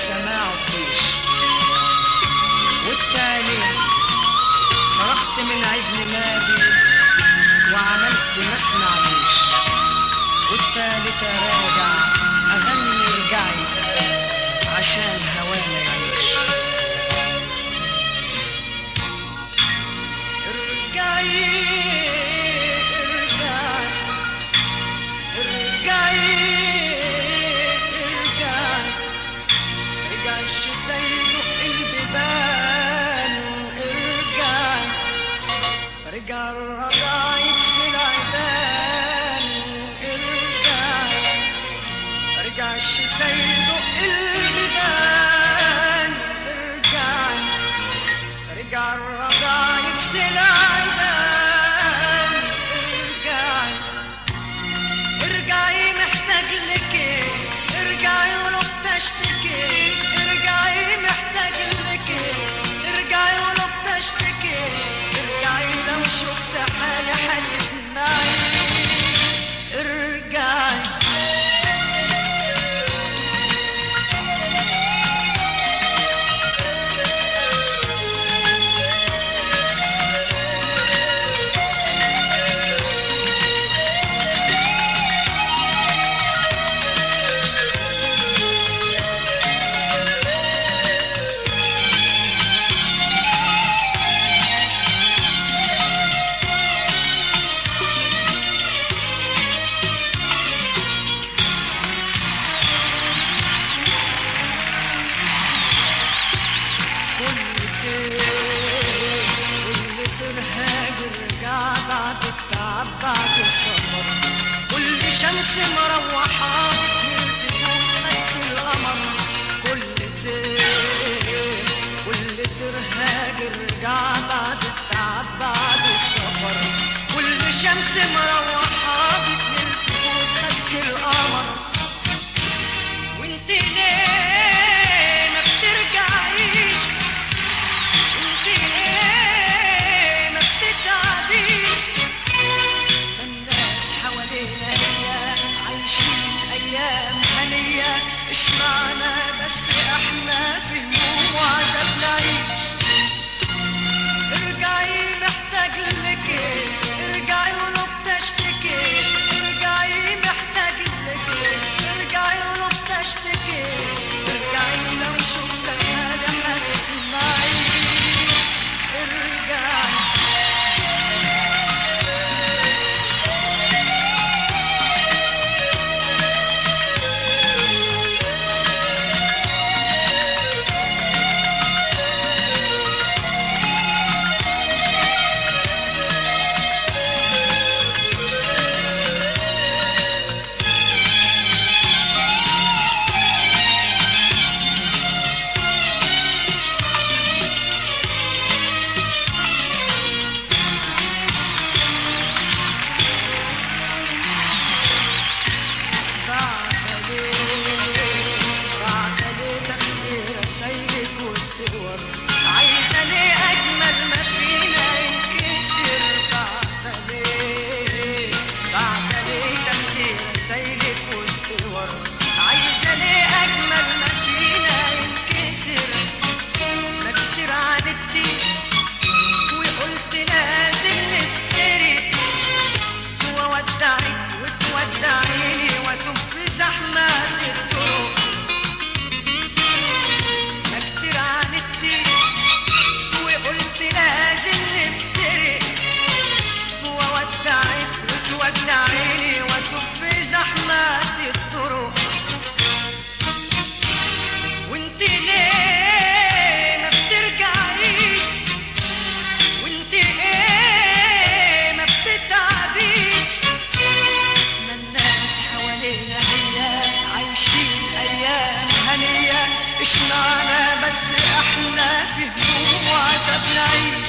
لسه ما عدتيش والتانية صرخت من عزم مادي وعملت ما سمعتيش والتالتة راجع أغني رجعي عشان هوانا يعيش ارجعي ارجعي ارجعي ارجعي رجع الشتا يدق البيبان ارجعي رجع الرضا يكسر عيدان ارجعي رجع الشتا يدق البيبان ارجعي رجع الرضا يكسر عيدان ارجعي ارجعي محتاج لك ارجعي ولو بتشتكي ارجعي محتاج لك ارجعي ولو بتشتكي ارجعي لو شفت حالي حتسمعي ارجعي كل تير كل ترهاج رجع بعد التعب بعد السفر كل شمس مروحة بتبوس قد القمر كل تير كل ترهاج رجع بعد التعب بعد السفر كل شمس مروحة بتبوس قد القمر وانت ليه ما بترجعيش انت ليه ما بتتعبيش ما الناس حوالينا هي عايشين ايام هنية اشمعنا بس احنا في هموم وعذاب نعيش ارجعي محتاج لك ارجعي ولو بتشتكي ارجعي محتاج لك ارجعي ولو بتشتكي ارجعي لو شفت حالي هتسمعي ارجعي بعتلي تخدير رسايلك والصور عايزة ليه أجمل ما فينا ينكسر بعتلي بعتلي تخدير رسايلك والصور عايزة ليه أجمل ما فينا ينكسر ما كتير عاندتي وقلت لازم نفترق وودعك وتودعيني واتوب في زحمة الطرق ما كتير عاندتي وقلت لازم نفترق وودعك وتودعيني واتوب في زحمة الطرق وانت ليه ما بترجعيش وانت ايه ما بتتعبيش ما الناس حوالينا هي عايشين ايام هنية اشمعنا بس احنا في هموم وعذاب نعيش